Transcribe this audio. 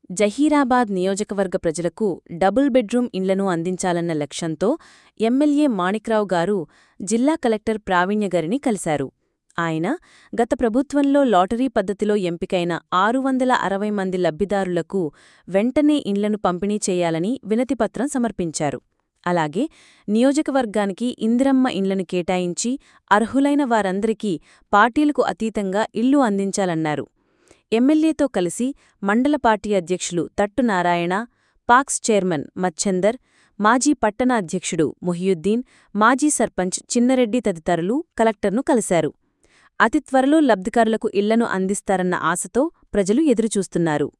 జహీరాబాద్ నియోజకవర్గ ప్రజలకు double bedroom ఇండ్లను అందించాలన్న లక్ష్యంతో ఎమ్మెల్యే మాణిక్రావు గారు జిల్లా కలెక్టర్ ప్రావీణ్యగారిని కలిశారు ఆయన గత ప్రభుత్వంలో లాటరీ పద్ధతిలో ఎంపికైన ఆరు వందల అరవై మంది లబ్ధిదారులకు వెంటనే ఇండ్లను పంపిణీ చేయాలని వినతిపత్రం సమర్పించారు అలాగే నియోజకవర్గానికి ఇందిరమ్మ ఇండ్లను కేటాయించి అర్హులైన వారందరికీ పార్టీలకు అతీతంగా ఇళ్లు అందించాలన్నారు ఎమ్మెల్యేతో కలిసి మండల పార్టీ అధ్యక్షులు తట్టు నారాయణ పాక్స్ చైర్మన్ మచ్చెందర్ మాజీ పట్టణ అధ్యక్షుడు మొహియుద్దీన్ మాజీ సర్పంచ్ చిన్నరెడ్డి తదితరులు కలెక్టర్ను కలిశారు అతి త్వరలో లబ్ధిదారులకు ఇళ్లను అందిస్తారన్న ఆశతో ప్రజలు ఎదురుచూస్తున్నారు